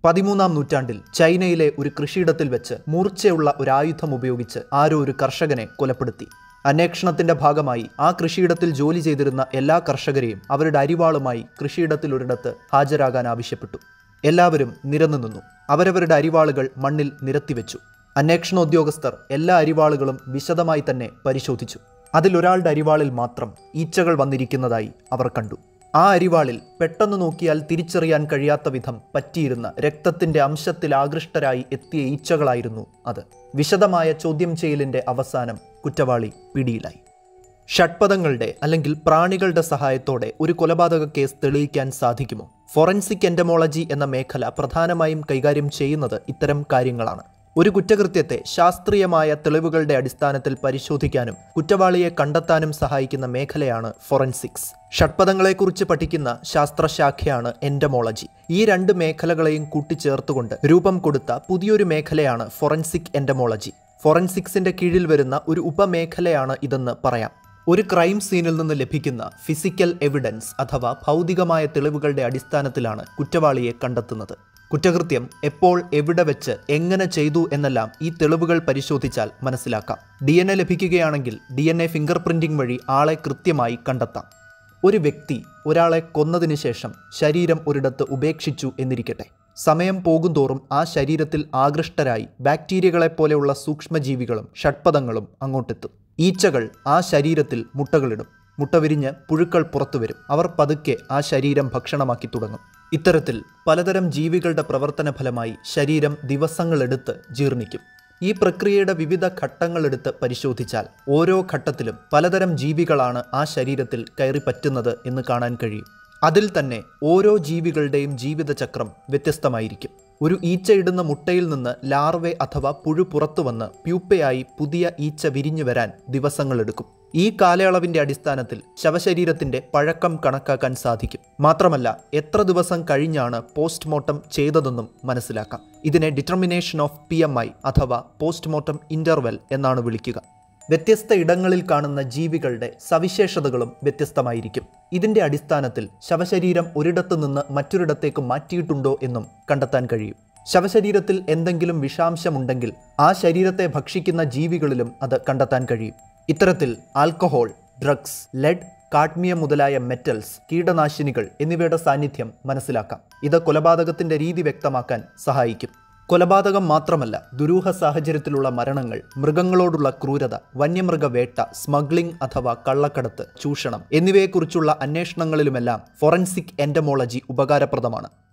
പതിമൂന്നാം നൂറ്റാണ്ടിൽ ചൈനയിലെ ഒരു കൃഷിയിടത്തിൽ വെച്ച് മൂർച്ചയുള്ള ഒരു ആയുധം ഉപയോഗിച്ച് ആരോ ഒരു കർഷകനെ കൊലപ്പെടുത്തി അന്വേഷണത്തിന്റെ ഭാഗമായി ആ കൃഷിയിടത്തിൽ ജോലി ചെയ്തിരുന്ന എല്ലാ കർഷകരെയും അവരുടെ അരിവാളുമായി കൃഷിയിടത്തിൽ ഒരിടത്ത് ഹാജരാകാൻ ആവശ്യപ്പെട്ടു എല്ലാവരും നിരന്നു നിന്നു അവരവരുടെ അരിവാളുകൾ മണ്ണിൽ നിരത്തിവെച്ചു അന്വേഷണ ഉദ്യോഗസ്ഥർ എല്ലാ അരിവാളുകളും വിശദമായി തന്നെ പരിശോധിച്ചു അതിലൊരാളുടെ അരിവാളിൽ മാത്രം ഈച്ചകൾ വന്നിരിക്കുന്നതായി അവർ കണ്ടു ആ അരിവാളിൽ പെട്ടെന്ന് നോക്കിയാൽ തിരിച്ചറിയാൻ കഴിയാത്ത വിധം പറ്റിയിരുന്ന രക്തത്തിന്റെ അംശത്തിൽ ആകൃഷ്ടരായി എത്തിയ ഈച്ചകളായിരുന്നു അത് വിശദമായ ചോദ്യം ചെയ്യലിന്റെ അവസാനം കുറ്റവാളി പിടിയിലായി ഷഡ്പദങ്ങളുടെ അല്ലെങ്കിൽ പ്രാണികളുടെ സഹായത്തോടെ ഒരു കൊലപാതക കേസ് തെളിയിക്കാൻ സാധിക്കുമോ ഫോറൻസിക് എൻഡമോളജി എന്ന മേഖല പ്രധാനമായും കൈകാര്യം ചെയ്യുന്നത് ഇത്തരം കാര്യങ്ങളാണ് ഒരു കുറ്റകൃത്യത്തെ ശാസ്ത്രീയമായ തെളിവുകളുടെ അടിസ്ഥാനത്തിൽ പരിശോധിക്കാനും കുറ്റവാളിയെ കണ്ടെത്താനും സഹായിക്കുന്ന മേഖലയാണ് ഫോറൻസിക്സ് ഷഡ്പദങ്ങളെക്കുറിച്ച് പഠിക്കുന്ന ശാസ്ത്രശാഖയാണ് എൻഡമോളജി ഈ രണ്ട് മേഖലകളെയും കൂട്ടിച്ചേർത്തുകൊണ്ട് രൂപം കൊടുത്ത പുതിയൊരു മേഖലയാണ് ഫോറൻസിക് എൻഡമോളജി ഫോറൻസിക്സിന്റെ കീഴിൽ വരുന്ന ഒരു ഉപമേഖലയാണ് ഇതെന്ന് പറയാം ഒരു ക്രൈം സീനിൽ നിന്ന് ലഭിക്കുന്ന ഫിസിക്കൽ എവിഡൻസ് അഥവാ ഭൗതികമായ തെളിവുകളുടെ അടിസ്ഥാനത്തിലാണ് കുറ്റവാളിയെ കണ്ടെത്തുന്നത് കുറ്റകൃത്യം എപ്പോൾ എവിടെ വെച്ച് എങ്ങനെ ചെയ്തു എന്നെല്ലാം ഈ തെളിവുകൾ പരിശോധിച്ചാൽ മനസ്സിലാക്കാം ഡി എൻ എ ലഭിക്കുകയാണെങ്കിൽ D N A finger printing വഴി ആളെ കൃത്യമായി കണ്ടെത്താം ഒരു വ്യക്തി ഒരാളെ കൊന്നതിന് ശേഷം ശരീരം ഒരിടത്ത് ഉപേക്ഷിച്ചു എന്നിരിക്കട്ടെ സമയം പോകുന്തോറും ആ ശരീരത്തിൽ ആകൃഷ്ടരായി ബാക്ടീരിയകളെപ്പോലെയുള്ള സൂക്ഷ്മജീവികളും ഷഡ്പദങ്ങളും അങ്ങോട്ടെത്തും ഈച്ചകൾ ആ ശരീരത്തിൽ മുട്ടകളിടും മുട്ട വിരിഞ്ഞ് പുഴുക്കൾ പുറത്തുവരും അവർ പതുക്കെ ആ ശരീരം ഭക്ഷണമാക്കി തുടങ്ങും ഇത്തരത്തിൽ പലതരം ജീവികളുടെ പ്രവർത്തന ഫലമായി ശരീരം ദിവസങ്ങളെടുത്ത് ജീർണിക്കും ഈ പ്രക്രിയയുടെ വിവിധ ഘട്ടങ്ങളെടുത്ത് പരിശോധിച്ചാൽ ഓരോ ഘട്ടത്തിലും പലതരം ജീവികളാണ് ആ ശരീരത്തിൽ കയറി പറ്റുന്നത് എന്ന് കാണാൻ കഴിയും അതിൽ തന്നെ ഓരോ ജീവികളുടെയും ജീവിതചക്രം വ്യത്യസ്തമായിരിക്കും ഒരു ഈച്ച ഇടുന്ന മുട്ടയിൽ നിന്ന് ലാർവെ അഥവാ പുഴു പുറത്തു വന്ന് പ്യൂപ്പയായി പുതിയ ഈച്ച വിരിഞ്ഞു വരാൻ ദിവസങ്ങളെടുക്കും ഈ കാലയളവിന്റെ അടിസ്ഥാനത്തിൽ ശവശരീരത്തിന്റെ പഴക്കം കണക്കാക്കാൻ സാധിക്കും മാത്രമല്ല എത്ര ദിവസം കഴിഞ്ഞാണ് പോസ്റ്റ്മോർട്ടം ചെയ്തതെന്നും മനസ്സിലാക്കാം ഇതിനെ ഡിറ്റർമിനേഷൻ ഓഫ് പി അഥവാ പോസ്റ്റ്മോർട്ടം ഇന്റർവെൽ എന്നാണ് വിളിക്കുക വ്യത്യസ്ത ഇടങ്ങളിൽ കാണുന്ന ജീവികളുടെ സവിശേഷതകളും വ്യത്യസ്തമായിരിക്കും ഇതിന്റെ അടിസ്ഥാനത്തിൽ ശവശരീരം ഒരിടത്തു നിന്ന് മറ്റൊരിടത്തേക്ക് മാറ്റിയിട്ടുണ്ടോ എന്നും കണ്ടെത്താൻ കഴിയും ശവശരീരത്തിൽ എന്തെങ്കിലും വിഷാംശമുണ്ടെങ്കിൽ ആ ശരീരത്തെ ഭക്ഷിക്കുന്ന ജീവികളിലും അത് കണ്ടെത്താൻ കഴിയും ഇത്തരത്തിൽ ആൽക്കഹോൾ ഡ്രഗ്സ് ലെഡ് കാഡ്മിയം മുതലായ മെറ്റൽസ് കീടനാശിനികൾ എന്നിവയുടെ സാന്നിധ്യം മനസ്സിലാക്കാം ഇത് കൊലപാതകത്തിന്റെ രീതി വ്യക്തമാക്കാൻ സഹായിക്കും കൊലപാതകം മാത്രമല്ല ദുരൂഹ സാഹചര്യത്തിലുള്ള മരണങ്ങൾ മൃഗങ്ങളോടുള്ള ക്രൂരത വന്യമൃഗവേട്ട സ്മഗ്ലിംഗ് അഥവാ കള്ളക്കടത്ത് ചൂഷണം എന്നിവയെക്കുറിച്ചുള്ള അന്വേഷണങ്ങളിലുമെല്ലാം ഫോറൻസിക് എൻഡമോളജി ഉപകാരപ്രദമാണ്